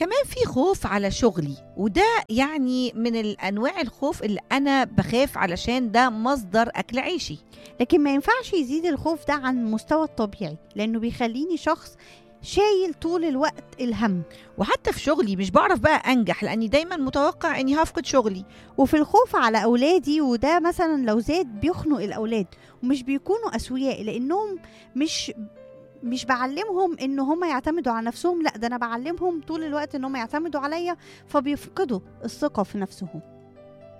كمان في خوف على شغلي وده يعني من الانواع الخوف اللي انا بخاف علشان ده مصدر اكل عيشي لكن ما ينفعش يزيد الخوف ده عن المستوى الطبيعي لانه بيخليني شخص شايل طول الوقت الهم وحتى في شغلي مش بعرف بقى انجح لاني دايما متوقع اني هفقد شغلي وفي الخوف على اولادي وده مثلا لو زاد بيخنق الاولاد ومش بيكونوا اسوياء لانهم مش مش بعلمهم ان هم يعتمدوا على نفسهم لا ده انا بعلمهم طول الوقت ان هم يعتمدوا عليا فبيفقدوا الثقه في نفسهم